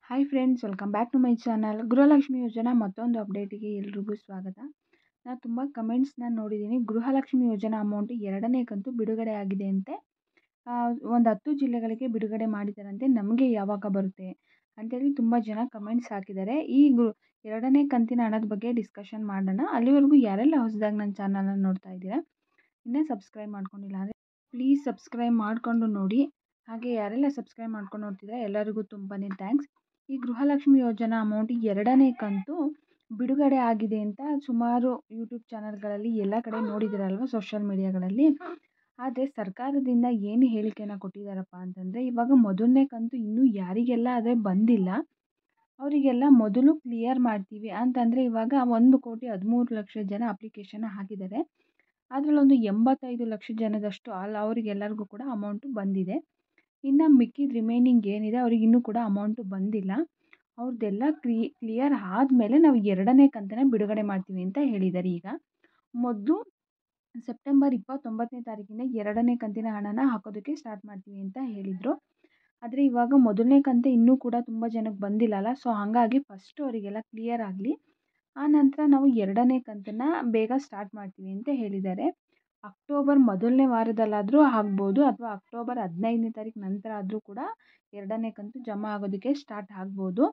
hi friends welcome back to my channel Gruhalakshmi Yojana ಮತ್ತೊಂದು ಅಪ್ಡೇಟಿಗೆ ಎಲ್ರಿಗೂ ಸ್ವಾಗತ ನಾನು ತುಂಬ ಕಮೆಂಟ್ಸ್ನ ನೋಡಿದ್ದೀನಿ ಗೃಹಲಕ್ಷ್ಮಿ ಯೋಜನಾ ಅಮೌಂಟು ಎರಡನೇ ಕಂತು ಬಿಡುಗಡೆ ಆಗಿದೆ ಅಂತೆ ಒಂದು ಹತ್ತು ಜಿಲ್ಲೆಗಳಿಗೆ ಬಿಡುಗಡೆ ಮಾಡಿದ್ದಾರಂತೆ ನಮಗೆ ಯಾವಾಗ ಬರುತ್ತೆ ಅಂತೇಳಿ ತುಂಬ ಜನ ಕಮೆಂಟ್ಸ್ ಹಾಕಿದ್ದಾರೆ ಈ ಗೃ ಎರಡನೇ ಕಂತಿನ ಹಣದ ಬಗ್ಗೆ ಡಿಸ್ಕಷನ್ ಮಾಡೋಣ ಅಲ್ಲಿವರೆಗೂ ಯಾರೆಲ್ಲ ಹೊಸದಾಗಿ ನನ್ನ ಚಾನಲ್ನ ನೋಡ್ತಾ ಇದ್ದೀರಾ ಇನ್ನೂ ಸಬ್ಸ್ಕ್ರೈಬ್ ಮಾಡ್ಕೊಂಡಿಲ್ಲ ಅಂದರೆ ಪ್ಲೀಸ್ ಸಬ್ಸ್ಕ್ರೈಬ್ ಮಾಡಿಕೊಂಡು ನೋಡಿ ಹಾಗೆ ಯಾರೆಲ್ಲ ಸಬ್ಸ್ಕ್ರೈಬ್ ಮಾಡ್ಕೊಂಡು ನೋಡ್ತಿದ್ರೆ ಎಲ್ಲರಿಗೂ ತುಂಬಾ ಥ್ಯಾಂಕ್ಸ್ ಈ ಗೃಹಲಕ್ಷ್ಮಿ ಯೋಜನಾ ಅಮೌಂಟ್ ಎರಡನೇ ಕಂತು ಬಿಡುಗಡೆ ಆಗಿದೆ ಅಂತ ಸುಮಾರು ಯೂಟ್ಯೂಬ್ ಚಾನಲ್ಗಳಲ್ಲಿ ಎಲ್ಲ ಕಡೆ ನೋಡಿದ್ದೀರಲ್ವ ಸೋಷಿಯಲ್ ಮೀಡಿಯಾಗಳಲ್ಲಿ ಆದರೆ ಸರ್ಕಾರದಿಂದ ಏನು ಹೇಳಿಕೆನ ಕೊಟ್ಟಿದ್ದಾರಪ್ಪ ಅಂತಂದರೆ ಇವಾಗ ಮೊದಲನೇ ಕಂತು ಇನ್ನೂ ಯಾರಿಗೆಲ್ಲ ಆದರೆ ಬಂದಿಲ್ಲ ಅವರಿಗೆಲ್ಲ ಮೊದಲು ಕ್ಲಿಯರ್ ಮಾಡ್ತೀವಿ ಅಂತಂದರೆ ಇವಾಗ ಒಂದು ಕೋಟಿ ಹದಿಮೂರು ಲಕ್ಷ ಜನ ಅಪ್ಲಿಕೇಶನ್ ಹಾಕಿದ್ದಾರೆ ಅದರಲ್ಲೊಂದು ಎಂಬತ್ತೈದು ಲಕ್ಷ ಜನದಷ್ಟು ಅಲ್ಲಿ ಅವರಿಗೆಲ್ಲರಿಗೂ ಕೂಡ ಅಮೌಂಟು ಬಂದಿದೆ ಇನ್ನು ಮಿಕ್ಕಿದ ರಿಮೈನಿಂಗ್ ಏನಿದೆ ಅವ್ರಿಗೆ ಇನ್ನೂ ಕೂಡ ಅಮೌಂಟು ಬಂದಿಲ್ಲ ಅವ್ರದ್ದೆಲ್ಲ ಕ್ಲಿ ಕ್ಲಿಯರ್ ಆದಮೇಲೆ ನಾವು ಎರಡನೇ ಕಂತನ್ನ ಬಿಡುಗಡೆ ಮಾಡ್ತೀವಿ ಅಂತ ಹೇಳಿದ್ದಾರೆ ಈಗ ಮೊದಲು ಸೆಪ್ಟೆಂಬರ್ ಇಪ್ಪತ್ತೊಂಬತ್ತನೇ ತಾರೀಕಿಂದ ಎರಡನೇ ಕಂತಿನ ಹಣನ ಹಾಕೋದಕ್ಕೆ ಸ್ಟಾರ್ಟ್ ಮಾಡ್ತೀವಿ ಅಂತ ಹೇಳಿದರು ಆದರೆ ಇವಾಗ ಮೊದಲನೇ ಕಂತು ಇನ್ನೂ ಕೂಡ ತುಂಬ ಜನಕ್ಕೆ ಬಂದಿಲ್ಲ ಅಲ್ಲ ಸೊ ಹಾಗಾಗಿ ಫಸ್ಟು ಅವರಿಗೆಲ್ಲ ಕ್ಲಿಯರ್ ಆಗಲಿ ಆ ನಂತರ ನಾವು ಎರಡನೇ ಕಂತನ್ನು ಬೇಗ ಸ್ಟಾರ್ಟ್ ಮಾಡ್ತೀವಿ ಅಂತ ಹೇಳಿದ್ದಾರೆ ಅಕ್ಟೋಬರ್ ಮೊದಲನೇ ವಾರದಲ್ಲಾದರೂ ಆಗ್ಬೋದು ಅಥವಾ ಅಕ್ಟೋಬರ್ ಹದಿನೈದನೇ ತಾರೀಕು ನಂತರ ಆದರೂ ಕೂಡ ಎರಡನೇ ಕಂತು ಜಮಾ ಆಗೋದಕ್ಕೆ ಸ್ಟಾರ್ಟ್ ಆಗ್ಬೋದು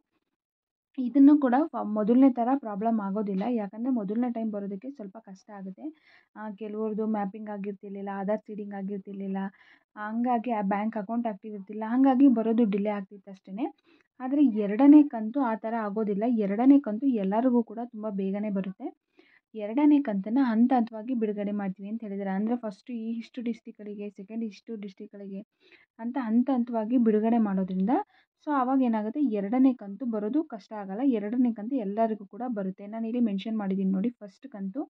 ಇದನ್ನು ಕೂಡ ಮೊದಲನೇ ಥರ ಪ್ರಾಬ್ಲಮ್ ಆಗೋದಿಲ್ಲ ಯಾಕಂದರೆ ಮೊದಲನೇ ಟೈಮ್ ಬರೋದಕ್ಕೆ ಸ್ವಲ್ಪ ಕಷ್ಟ ಆಗುತ್ತೆ ಕೆಲವ್ರದ್ದು ಮ್ಯಾಪಿಂಗ್ ಆಗಿರ್ತಿರ್ಲಿಲ್ಲ ಆಧಾರ್ ಸೀಡಿಂಗ್ ಆಗಿರ್ತಿರ್ಲಿಲ್ಲ ಹಂಗಾಗಿ ಆ ಬ್ಯಾಂಕ್ ಅಕೌಂಟ್ ಆಕ್ಟಿವ್ ಇರ್ತಿಲ್ಲ ಹಾಗಾಗಿ ಬರೋದು ಡಿಲೇ ಆಗ್ತಿತ್ತು ಅಷ್ಟೇ ಆದರೆ ಎರಡನೇ ಕಂತು ಆ ಥರ ಆಗೋದಿಲ್ಲ ಎರಡನೇ ಕಂತು ಎಲ್ಲರಿಗೂ ಕೂಡ ತುಂಬ ಬೇಗನೆ ಬರುತ್ತೆ ಎರಡನೇ ಕಂತನ್ನು ಹಂತ ಹಂತವಾಗಿ ಬಿಡುಗಡೆ ಮಾಡ್ತೀವಿ ಅಂತ ಹೇಳಿದ್ದಾರೆ ಅಂದರೆ ಫಸ್ಟು ಈ ಇಷ್ಟು ಡಿಸ್ಟಿಕ್ಗಳಿಗೆ ಸೆಕೆಂಡ್ ಇಷ್ಟು ಡಿಸ್ಟಿಕ್ಗಳಿಗೆ ಅಂತ ಹಂತ ಹಂತವಾಗಿ ಬಿಡುಗಡೆ ಮಾಡೋದ್ರಿಂದ ಸೊ ಆವಾಗ ಏನಾಗುತ್ತೆ ಎರಡನೇ ಕಂತು ಬರೋದು ಕಷ್ಟ ಆಗೋಲ್ಲ ಎರಡನೇ ಕಂತು ಎಲ್ಲರಿಗೂ ಕೂಡ ಬರುತ್ತೆ ನಾನು ಇಲ್ಲಿ ಮೆನ್ಷನ್ ಮಾಡಿದ್ದೀನಿ ನೋಡಿ ಫಸ್ಟ್ ಕಂತು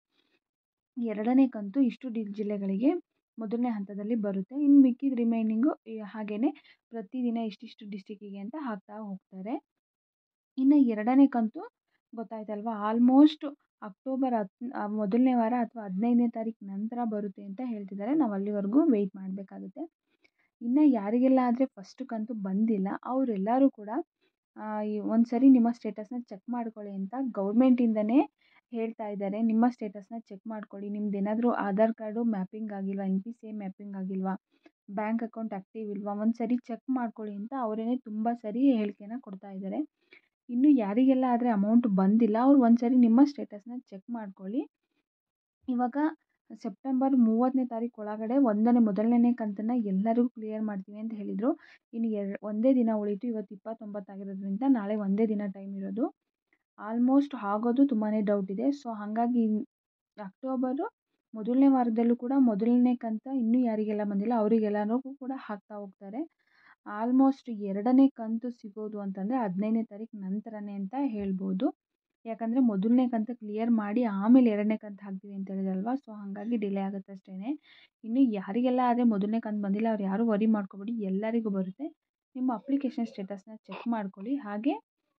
ಎರಡನೇ ಕಂತು ಇಷ್ಟು ಡಿ ಜಿಲ್ಲೆಗಳಿಗೆ ಮೊದಲನೇ ಹಂತದಲ್ಲಿ ಬರುತ್ತೆ ಇನ್ನು ಮಿಕ್ಕಿದ ರಿಮೈನಿಂಗು ಹಾಗೆಯೇ ಪ್ರತಿದಿನ ಇಷ್ಟಿಷ್ಟು ಡಿಸ್ಟಿಕ್ಕಿಗೆ ಅಂತ ಹಾಕ್ತಾ ಹೋಗ್ತಾರೆ ಇನ್ನು ಎರಡನೇ ಕಂತು ಗೊತ್ತಾಯ್ತಲ್ವ ಆಲ್ಮೋಸ್ಟ್ ಅಕ್ಟೋಬರ್ ಹತ್ತು ಮೊದಲನೇ ವಾರ ಅಥವಾ ಹದಿನೈದನೇ ತಾರೀಕು ನಂತರ ಬರುತ್ತೆ ಅಂತ ಹೇಳ್ತಿದ್ದಾರೆ ನಾವು ಅಲ್ಲಿವರೆಗೂ ವೆಯ್ಟ್ ಮಾಡಬೇಕಾಗುತ್ತೆ ಇನ್ನು ಯಾರಿಗೆಲ್ಲ ಆದರೆ ಫಸ್ಟ್ ಕಂತು ಬಂದಿಲ್ಲ ಅವರೆಲ್ಲರೂ ಕೂಡ ಒಂದು ಸರಿ ನಿಮ್ಮ ಸ್ಟೇಟಸ್ನ ಚೆಕ್ ಮಾಡ್ಕೊಳ್ಳಿ ಅಂತ ಗೌರ್ಮೆಂಟಿಂದನೇ ಹೇಳ್ತಾ ಇದ್ದಾರೆ ನಿಮ್ಮ ಸ್ಟೇಟಸ್ನ ಚೆಕ್ ಮಾಡ್ಕೊಳ್ಳಿ ನಿಮ್ದು ಏನಾದರೂ ಆಧಾರ್ ಕಾರ್ಡು ಮ್ಯಾಪಿಂಗ್ ಆಗಿಲ್ವಾ N P C I mapping ಆಗಿಲ್ವಾ ಬ್ಯಾಂಕ್ ಅಕೌಂಟ್ ಆ್ಯಕ್ಟಿವ್ ಇಲ್ವಾ ಒಂದು ಸರಿ ಚೆಕ್ ಮಾಡ್ಕೊಳ್ಳಿ ಅಂತ ಅವರೇ ತುಂಬ ಸರಿ ಹೇಳಿಕೆನ ಕೊಡ್ತಾ ಇದ್ದಾರೆ ಇನ್ನು ಯಾರಿಗೆಲ್ಲ ಆದರೆ ಅಮೌಂಟ್ ಬಂದಿಲ್ಲ ಅವ್ರು ಒಂದು ಸರಿ ನಿಮ್ಮ ಸ್ಟೇಟಸ್ನ ಚೆಕ್ ಮಾಡ್ಕೊಳ್ಳಿ ಇವಾಗ ಸೆಪ್ಟೆಂಬರ್ ಮೂವತ್ತನೇ ತಾರೀಕು ಒಳಗಡೆ ಒಂದನೇ ಮೊದಲನೇ ಕಂತನ್ನು ಎಲ್ಲರಿಗೂ ಕ್ಲಿಯರ್ ಮಾಡ್ತೀವಿ ಅಂತ ಹೇಳಿದರು ಇನ್ನು ಎರ್ ಒಂದೇ ದಿನ ಉಳೀತು ಇವತ್ತು ಇಪ್ಪತ್ತೊಂಬತ್ತು ಆಗಿರೋದ್ರಿಂದ ನಾಳೆ ಒಂದೇ ದಿನ ಟೈಮ್ ಇರೋದು ಆಲ್ಮೋಸ್ಟ್ ಆಗೋದು ತುಂಬಾ ಡೌಟ್ ಇದೆ ಸೊ ಹಾಗಾಗಿ ಅಕ್ಟೋಬರು ಮೊದಲನೇ ವಾರದಲ್ಲೂ ಕೂಡ ಮೊದಲನೇ ಕಂತ ಇನ್ನೂ ಯಾರಿಗೆಲ್ಲ ಬಂದಿಲ್ಲ ಅವರಿಗೆಲ್ಲರಿಗೂ ಕೂಡ ಹಾಕ್ತಾ ಹೋಗ್ತಾರೆ ಆಲ್ಮೋಸ್ಟ್ ಎರಡನೇ ಕಂತು ಸಿಗೋದು ಅಂತಂದರೆ ಹದಿನೈದನೇ ತಾರೀಕು ನಂತರನೇ ಅಂತ ಹೇಳ್ಬೋದು ಯಾಕಂದರೆ ಮೊದಲನೇ ಕಂತು ಕ್ಲಿಯರ್ ಮಾಡಿ ಆಮೇಲೆ ಎರಡನೇ ಕಂತು ಹಾಕ್ತೀವಿ ಅಂತ ಹೇಳಿದ್ರಲ್ವ ಸೊ ಹಾಗಾಗಿ ಡಿಲೇ ಆಗುತ್ತೆ ಅಷ್ಟೇ ಇನ್ನು ಯಾರಿಗೆಲ್ಲ ಆದರೆ ಮೊದಲನೇ ಕಂತು ಬಂದಿಲ್ಲ ಅವ್ರು ಯಾರೂ ವರಿ ಮಾಡ್ಕೊಬೇಡಿ ಎಲ್ಲರಿಗೂ ಬರುತ್ತೆ ನಿಮ್ಮ ಅಪ್ಲಿಕೇಶನ್ ಸ್ಟೇಟಸ್ನ ಚೆಕ್ ಮಾಡ್ಕೊಳ್ಳಿ ಹಾಗೆ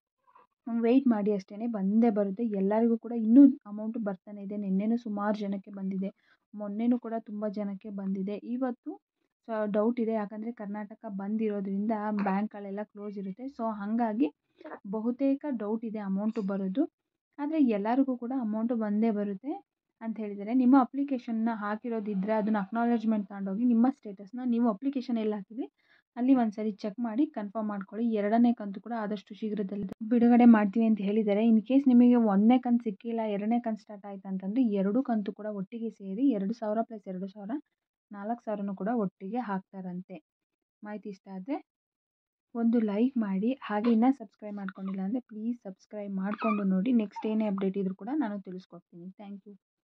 ವೆಯ್ಟ್ ಮಾಡಿ ಅಷ್ಟೇ ಬಂದೇ ಬರುತ್ತೆ ಎಲ್ಲರಿಗೂ ಕೂಡ ಇನ್ನೂ ಅಮೌಂಟು ಬರ್ತಾನೆ ಇದೆ ನಿನ್ನೆನೂ ಸುಮಾರು ಜನಕ್ಕೆ ಬಂದಿದೆ ಮೊನ್ನೆನೂ ಕೂಡ ತುಂಬ ಜನಕ್ಕೆ ಬಂದಿದೆ ಇವತ್ತು ಸೊ ಡೌಟ್ ಇದೆ ಯಾಕಂದರೆ ಕರ್ನಾಟಕ ಬಂದ್ ಇರೋದ್ರಿಂದ ಬ್ಯಾಂಕ್ಗಳೆಲ್ಲ ಕ್ಲೋಸ್ ಇರುತ್ತೆ ಸೊ ಹಾಗಾಗಿ ಬಹುತೇಕ ಡೌಟ್ ಇದೆ ಅಮೌಂಟು ಬರೋದು ಆದರೆ ಎಲ್ಲರಿಗೂ ಕೂಡ ಅಮೌಂಟು ಬಂದೇ ಬರುತ್ತೆ ಅಂತ ಹೇಳಿದ್ದಾರೆ ನಿಮ್ಮ ಅಪ್ಲಿಕೇಶನ್ನ ಹಾಕಿರೋದಿದ್ದರೆ ಅದನ್ನ ಅಕ್ನಾಲೇಜ್ಮೆಂಟ್ ತಗೊಂಡೋಗಿ ನಿಮ್ಮ ಸ್ಟೇಟಸ್ನ ನೀವು ಅಪ್ಲಿಕೇಶನ್ ಎಲ್ಲಿ ಹಾಕಿದ್ರಿ ಅಲ್ಲಿ ಒಂದು ಸರಿ ಚೆಕ್ ಮಾಡಿ ಕನ್ಫರ್ಮ್ ಮಾಡ್ಕೊಳ್ಳಿ ಎರಡನೇ ಕಂತು ಕೂಡ ಆದಷ್ಟು ಶೀಘ್ರದಲ್ಲಿ ಬಿಡುಗಡೆ ಮಾಡ್ತೀವಿ ಅಂತ ಹೇಳಿದ್ದಾರೆ ಇನ್ ಕೇಸ್ ನಿಮಗೆ ಒಂದನೇ ಕಂತು ಸಿಕ್ಕಿಲ್ಲ ಎರಡನೇ ಕಂತು ಸ್ಟಾರ್ಟ್ ಆಯ್ತು ಅಂತಂದರೆ ಎರಡು ಕಂತು ಕೂಡ ಒಟ್ಟಿಗೆ ಸೇರಿ ಎರಡು ಸಾವಿರ ಪ್ಲಸ್ ಎರಡು ಸಾವಿರ ನಾಲ್ಕು ಸಾವಿರನೂ ಕೂಡ ಒಟ್ಟಿಗೆ ಹಾಕ್ತಾರಂತೆ ಮಾಹಿತಿ ಇಷ್ಟ ಆದರೆ ಒಂದು ಲೈಕ್ ಮಾಡಿ ಹಾಗೆ ಇನ್ನೂ ಸಬ್ಸ್ಕ್ರೈಬ್ ಮಾಡ್ಕೊಂಡಿಲ್ಲ ಅಂದರೆ ಪ್ಲೀಸ್ ಸಬ್ಸ್ಕ್ರೈಬ್ ಮಾಡಿಕೊಂಡು ನೋಡಿ ನೆಕ್ಸ್ಟ್ ಏನೇ ಅಪ್ಡೇಟ್ ಇದ್ದರೂ ಕೂಡ ನಾನು ತಿಳಿಸ್ಕೊಡ್ತೀನಿ ಥ್ಯಾಂಕ್ ಯು